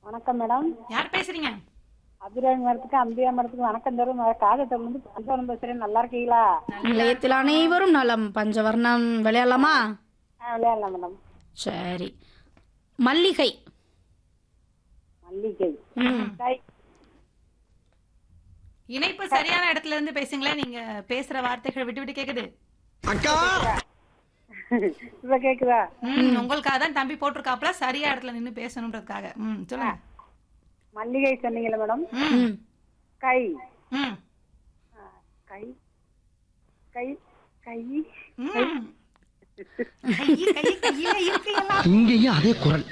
வணக்கம் மேடம் யார் பேசுறீங்க அபிராமி மரத்துக்கு அம்பியா மரத்துக்கு வணக்கம் தரும் காதத்தில் வந்து பஞ்சவரம் பேசுறேன் நல்லா இருக்கீங்களா நிலையத்தில் அனைவரும் நலம் பஞ்சவர்ணம் விளையாடலாமா ஆ விளையாடலாம் மேடம் சரி மல்லிகை மல்லிகை கை இணைப்பு சரியான இடத்துல இருந்து பேசுங்களேன் நீங்க பேசுற வார்த்தைகள் விட்டு விட்டு கேக்குது இப்ப கேக்குதா ம், உங்களுக்காக தான் தம்பி போட்டிருக்காப்ல சரியா இடத்துல நின்னு பேசணுன்றதுக்காக ம் சொல்லுங்க மல்லிகை சொன்னீங்களா மேடம் ம் ம் கை ம் ஆ, கை கை கை ம். கை கை கையில இருக்கு எல்லாம் இங்கேயும் அதே குரல்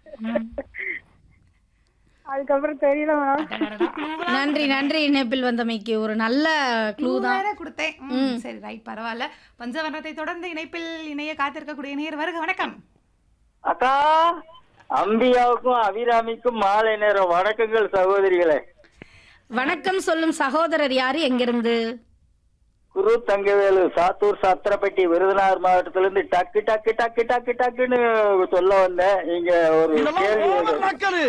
அதுக்கப்புறம் தெரியல மேடம் அடடடடா. நன்றி நன்றி இணைப்பில் வந்தமைக்கு ஒரு நல்ல க்ளூ தான் வேற கொடுத்தேன் ம், சரி ரைட் பரவாயில்ல பஞ்சவர்ணத்தை தொடர்ந்து இணைப்பில் இணைய காத்திருக்கக்கூடிய நேர் வருக வணக்கம் அக்கா அம்பியாவுக்கும் அபிராமிக்கும் மாலை நேரம் வணக்கங்கள் சகோதரிகளே வணக்கம் சொல்லும் சகோதரர் யாரு எங்கிருந்து குரு தங்கவேலு சாத்தூர் சத்திரப்பட்டி விருதுநகர் மாவட்டத்திலிருந்து டக்கு டக்கு டக்கு டக்கு டக்குன்னு சொல்ல வந்தேன் நீங்க ஒரு கேள்வி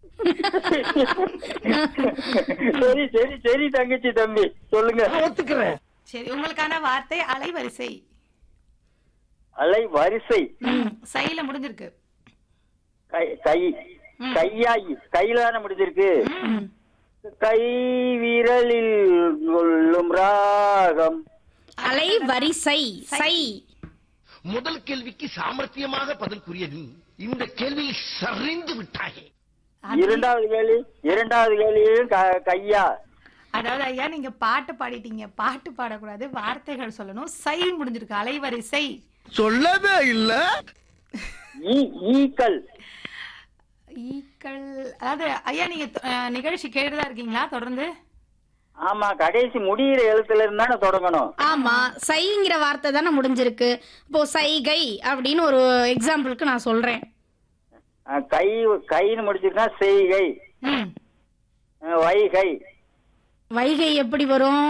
சரி சரி சரி தங்கச்சி தம்பி சொல்லுங்க ஒத்துக்கிறேன் சரி உங்களுக்கான வார்த்தை அலைவரிசை அலை வரிசை ம், சைல முடிஞ்சிருக்கு கை கை கையாயி கையில தானே முடிஞ்சிருக்கு கை விரலில் கொள்ளும் ராகம் அலை வரிசை சை முதல் கேள்விக்கு சாமர்த்தியமாக பதில் கூறிய நீ இந்த கேள்வியில் சரிந்து விட்டாயே இரண்டாவது கேள்வி இரண்டாவது கேள்வியும் க- கையா அதாவது ஐயா நீங்க பாட்டு பாடிட்டீங்க பாட்டு பாடக்கூடாது வார்த்தைகள் சொல்லணும் சை முடிஞ்சிருக்கு அலைவரிசை சொல்லவே இல்ல ஈ ஈக்கள் ஈக்கள் அதாவது ஐயா நீங்க அஹ், நிகழ்ச்சி கேட்டுதான் இருக்கீங்களா தொடர்ந்து ஆமா கடைசி முடியிற எழுத்துல இருந்தானே தொடங்கணும் ஆமா சைங்கிற வார்த்தை தானே முடிஞ்சிருக்கு இப்போ சைகை அப்படின்னு ஒரு எக்ஸாம்பிளுக்கு நான் சொல்றேன் அஹ் கை கைன்னு முடிச்சிருக்கா செய்கை ம் அஹ் வைகை வைகை எப்படி வரும்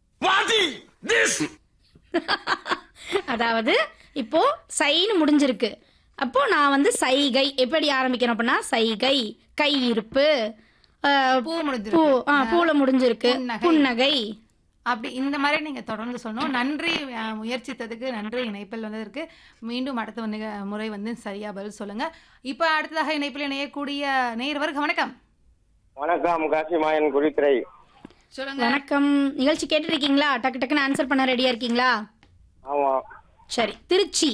அதாவது இப்போ சைன்னு முடிஞ்சிருக்கு அப்போ நான் வந்து சைகை எப்படி ஆரம்பிக்கணும் அப்படின்னா சைகை கை இருப்பு அஹ், பூ பூ முடிஞ்சிருக்கு ஆ பூல முடிஞ்சிருக்கு புன்னகை. புன்னகை அப்படி இந்த மாதிரி நீங்க தொடர்ந்து சொல்லணும் நன்றி அஹ், முயற்சித்ததுக்கு நன்றி இணைப்பில் வந்ததற்கு மீண்டும் அடுத்த நிக- முறை வந்து சரியா பதில் சொல்லுங்க இப்ப அடுத்ததாக இணைப்பில் இணையக்கூடிய நேர்வருக்கு வணக்கம் வணக்கம் காசிமாயன் குறித்துறை சொல்லுங்க வணக்கம் நிகழ்ச்சி கேட்டுட்டு இருக்கீங்களா டக்கு டக்குன்னு ஆன்சர் பண்ண ரெடியா இருக்கீங்களா ஆமா சரி திருச்சி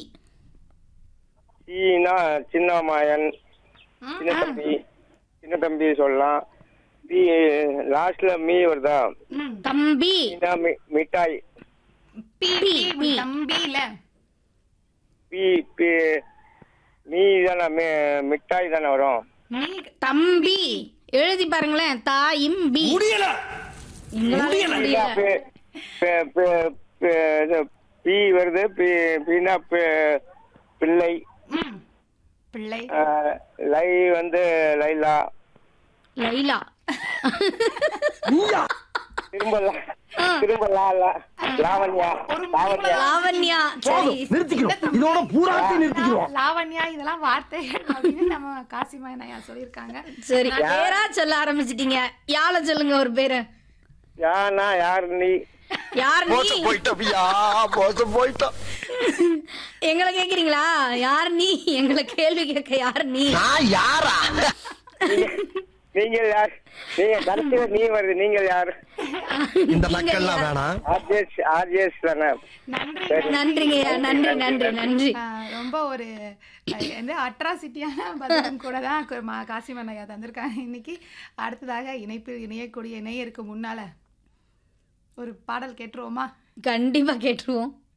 சீனா சின்ன மாயன் ம், சின்ன தம்பி சின்ன தம்பி சொல்லலாம் பி லாஸ்ட்ல மீ வருதா ம். தம்பி சீனா மி- மிட்டாய் பி பி, பி, பி. தம்பியில பி பி மீ தானே மி- மிட்டாய் தானே வரும் நீ தம்பி எழுதி பாருங்களேன் தாயும் பி எங்களால முடியல பி- பி- பி- பி- இது பி வருது பி பின்னா பி- பிள்ளை ம். பிள்ளை அஹ், லை வந்து லைலா லைலா திரும்ப லா- திரும்ப லா- லா- லாவண்யா லாவண்யா லாவண்யா சரி நிறுத்திக்கிறோம் இதோட பூராத்தையும் நிறுத்திக்கிறோம் லாவண்யா இதெல்லாம் வார்த்தைகள் அப்படின்னு நம்ம காசிமாயன் ஐயா சொல்லியிருக்காங்க சரி பேரா சொல்ல ஆரம்பிச்சிட்டீங்க யாழ சொல்லுங்க ஒரு பேரு யானா யார் நீ யார் நீ போயிட்டோம்யா மோசம் போயிட்டோம் எங்களை கேக்குறீங்களா யார் நீ எங்களை கேள்வி கேட்க யார் நீ நான் யாரா நீங்கள் யார் நீங்க கடைசியில நீ வருது நீங்கள் யார் இந்த மக்கள்லாம் வேணாம் ஆர்ஜேஸ் ஆர்ஜேஸ் தானே நன்றி நன்றிங்கய்யா நன்றி நன்றி நன்றி ஆஹ் ரொம்ப ஒரு அஹ், வந்து அட்ராசிட்டியான பதிலும் கூட தான் கு- மா- காசிமன் ஐயா தந்திருக்காங்க இன்னைக்கு அடுத்ததாக இணைப்பில் இணையக்கூடிய இணையருக்கு முன்னால ஒரு பாடல் கேட்டுருவோமா கண்டிப்பா கேட்டுருவோம்